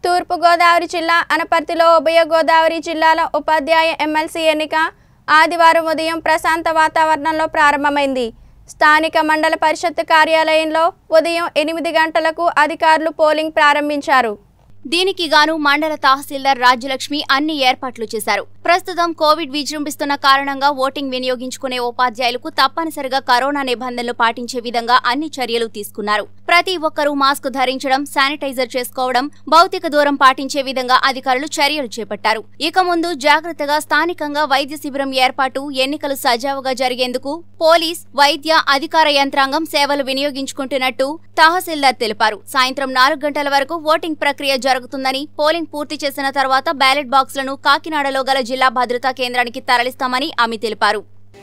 తూర్పుగోదావరి జిల్లా అనపర్తిలో ఉభయ గోదావరి జిల్లాల ఉపాధ్యాయ ఎమ్మెల్సీ ఎన్నిక ఆదివారం ఉదయం ప్రశాంత వాతావరణంలో ప్రారంభమైంది స్థానిక మండల పరిషత్ కార్యాలయంలో ఉదయం ఎనిమిది గంటలకు అధికారులు పోలింగ్ ప్రారంభించారు దీనికి గాను మండల తహసీల్దార్ రాజ్యలక్ష్మి అన్ని ఏర్పాట్లు చేశారు ప్రస్తుతం కోవిడ్ విజృంభిస్తున్న కారణంగా ఓటింగ్ వినియోగించుకునే ఉపాధ్యాయులకు తప్పనిసరిగా కరోనా నిబంధనలు పాటించే విధంగా అన్ని చర్యలు తీసుకున్నారు ప్రతి ఒక్కరూ మాస్క్ ధరించడం శానిటైజర్ చేసుకోవడం భౌతిక దూరం పాటించే విధంగా అధికారులు చర్యలు చేపట్టారు ఇక ముందు జాగ్రత్తగా స్థానికంగా వైద్య శిబిరం ఏర్పాటు ఎన్నికలు సజావుగా జరిగేందుకు పోలీస్ వైద్య అధికార యంత్రాంగం సేవలు వినియోగించుకుంటున్నట్టు తహసీల్దార్ తెలిపారు సాయంత్రం నాలుగు గంటల వరకు ఓటింగ్ ప్రక్రియ జరుగుతుందని పోలింగ్ పూర్తి చేసిన తర్వాత బ్యాలెట్ బాక్సులను కాకినాడలో గల జిల్లా భద్రతా కేంద్రానికి తరలిస్తామని ఆమె తెలిపారు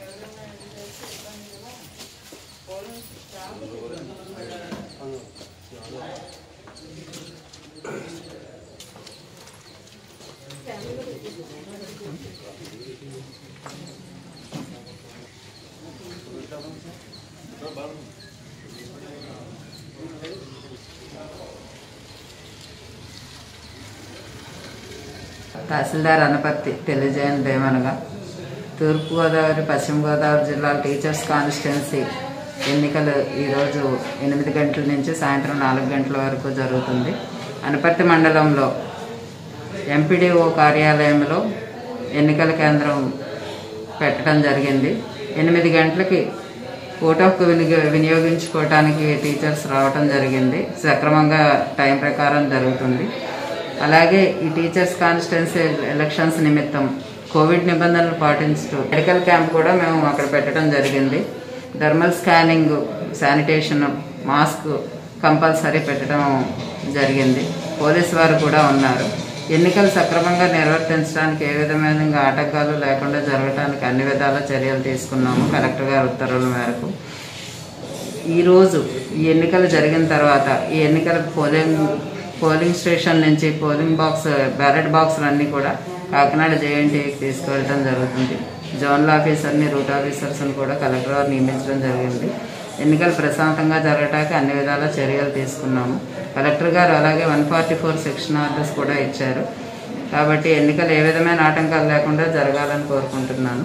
తహసీల్దార్ అనపర్తి తెలియజేయండి ఏమనగా తూర్పుగోదావరి పశ్చిమ గోదావరి జిల్లా టీచర్స్ కాన్స్టిట్యున్సీ ఎన్నికలు ఈరోజు ఎనిమిది గంటల నుంచి సాయంత్రం నాలుగు గంటల వరకు జరుగుతుంది అనపర్తి మండలంలో ఎంపీడీఓ కార్యాలయంలో ఎన్నికల కేంద్రం పెట్టడం జరిగింది ఎనిమిది గంటలకి ఓటు హక్కు వినియోగ వినియోగించుకోవటానికి టీచర్స్ రావటం జరిగింది సక్రమంగా టైం ప్రకారం జరుగుతుంది అలాగే ఈ టీచర్స్ కాన్స్టిట్యున్సీ ఎలక్షన్స్ నిమిత్తం కోవిడ్ నిబంధనలు పాటించుతూ మెడికల్ క్యాంప్ కూడా మేము అక్కడ పెట్టడం జరిగింది thermal scanning sanitation mask compulsory పెట్టడం జరిగింది పోలీస్ వారు కూడా ఉన్నారు ఎన్నికలు సక్రమంగా నిర్వర్తించడానికి ఏ విధమైన ఆటంకాలు లేకుండా జరగడానికి అన్ని విధాల చర్యలు తీసుకున్నాము కలెక్టర్ గారి ఉత్తర్వుల మేరకు ఈరోజు ఈ ఎన్నికలు జరిగిన తర్వాత ఈ ఎన్నికల పోలింగ్ పోలింగ్ స్టేషన్ నుంచి పోలింగ్ బాక్స్ బ్యాలెట్ బాక్సులు అన్నీ కూడా కాకినాడ జేఎన్టీకి తీసుకువెళ్ళడం జరుగుతుంది జోనల్ ఆఫీసర్ని రూట్ ఆఫీసర్స్ని కూడా కలెక్టర్ గారు నియమించడం జరిగింది ఎన్నికలు ప్రశాంతంగా జరగటానికి అన్ని విధాల చర్యలు తీసుకున్నాము కలెక్టర్ గారు అలాగే one forty four section orders కూడా ఇచ్చారు కాబట్టి ఎన్నికలు ఏ విధమైన ఆటంకాలు లేకుండా జరగాలని కోరుకుంటున్నాను